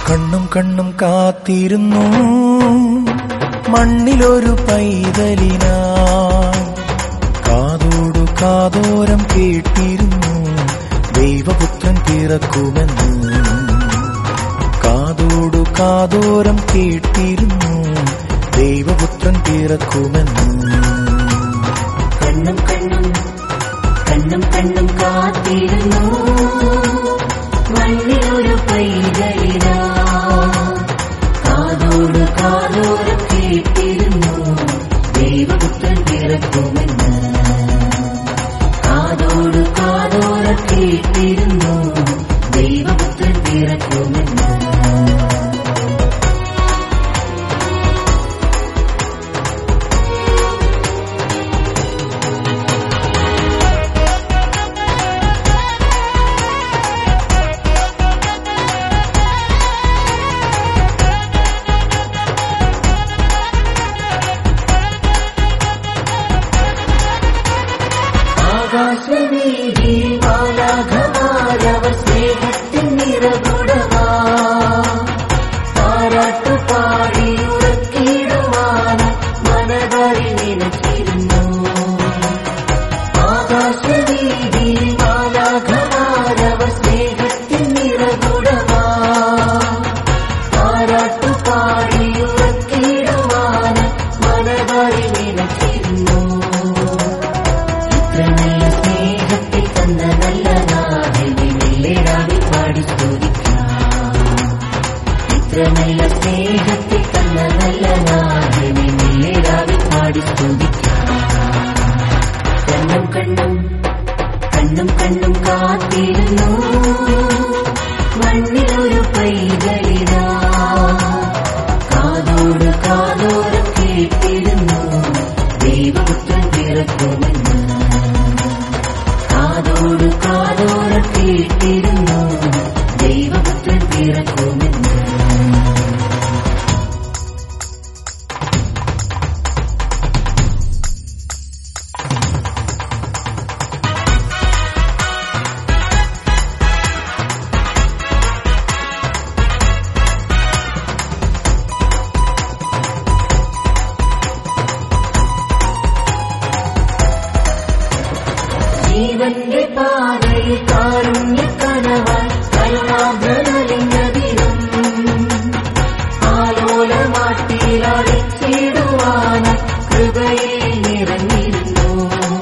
കണ്ണും കണ്ണും കാത്തിരുന്നു മണ്ണിലൊരു പൈതലിനാ കാതോടു കാതോരം കേട്ടിരുന്നു ദൈവപുത്രൻ പിറക്കുമെന്ന് കാതോടു കാതോരം കേട്ടിരുന്നു ദൈവപുത്രൻ പിറക്കുമെന്ന് കണ്ണും കണ്ണും കണ്ണും കണ്ണും കാത്തിരുന്നു മണ്ണിലൊരു പൈതലിനാ കാതോട് കാതോരം കേട്ടിരുന്നു ദൈവപുത്രൻ പിറക്കുമെന്ന് കാതോട് കാതോരം കേട്ടിരുന്നു ദൈവപുത്രൻ പിറക്കുമെന്ന് ആകാശവീതിയിൽ മാലാഖമാരവർ സ്നേഹത്തിൻ നിറകുടമാ പാരാട്ടു പാടി ഉറക്കിടുവാൻ മനതാരി നിലച്ചിരുന്നു ആകാശവീതിയിൽ മാലാഖമാരവർ സ്നേഹത്തിൻ നിറകുടമാ പാരാട്ടു പാടി ഉറക്കിടുവാൻ മനതാരി നിലച്ചിരുന്നു ഇത്ര നല്ല സ്നേഹത്തിൽ തന്ന നല്ല നാടിനില്ലേടാവി പാടി സ്തുതിക്കാം ഇത്ര നല്ല സ്നേഹത്തിൽ തന്ന നല്ല നാടിനില്ലേടാവി പാടി സ്തുതിക്കാം കണ്ണും കണ്ണും കണ്ണും കണ്ണും കാത്തിരുന്നു മണ്ണിലൊരു പൈതലിനാ കാതോട് കാതോരം കേട്ടിരുന്നു ദൈവപുത്രൻ പിറക്കുമെന്ന് കാതോട് കാതോരം കേട്ടിരുന്നു ദൈവപുത്രൻ പിറക്കുമെന്ന് ജീവന്റെ പാതയിൽ കാരുണ്യ കനവാൻ കരുണാഭരലിംഗദിനം ആലോലമാട്ടിയിലടിച്ചിടുവാൻ കൃപയിൽ നിറഞ്ഞിരുന്നു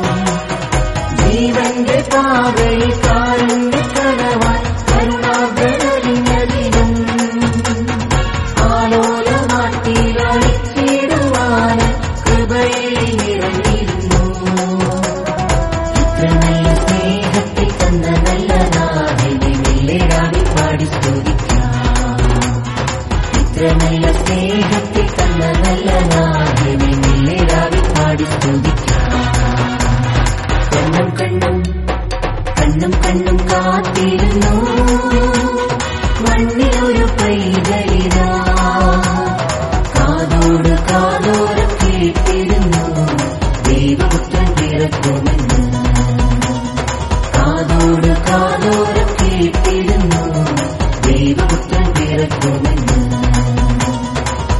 ജീവന്റെ പാതയിൽ കാരുണ്യ കനവാൻ കരുണാഭരലിംഗദിനം ആലോലമാട്ടിയിലടിച്ചിടുവാൻ കൃപയിൽ നിറഞ്ഞിരുന്നു ഇത്ര നല്ല സ്നേഹത്തിൽ തന്ന നല്ല നാടിനില്ലേടാവി പാടി സ്തുതിക്കാം ഇത്ര നല്ല സ്നേഹത്തിൽ തന്ന നല്ല നാടിനില്ലേടാവി പാടി സ്തുതിക്കാം കണ്ണും കണ്ണും കണ്ണും കണ്ണും കാത്തിരുന്നു മണ്ണിലൊരു പൈതലിനാ കാതോട് കാതോരം കേട്ടിരുന്നു ദൈവപുത്രൻ പിറക്കുമെന്ന് കാതോട് കാതോരം കേട്ടിരുന്നു ദൈവപുത്രൻ പിറക്കുമെന്ന്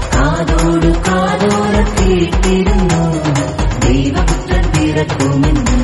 കാതോട് കാതോരം കേട്ടിരുന്നു ദൈവപുത്രൻ പിറക്കുമെന്ന്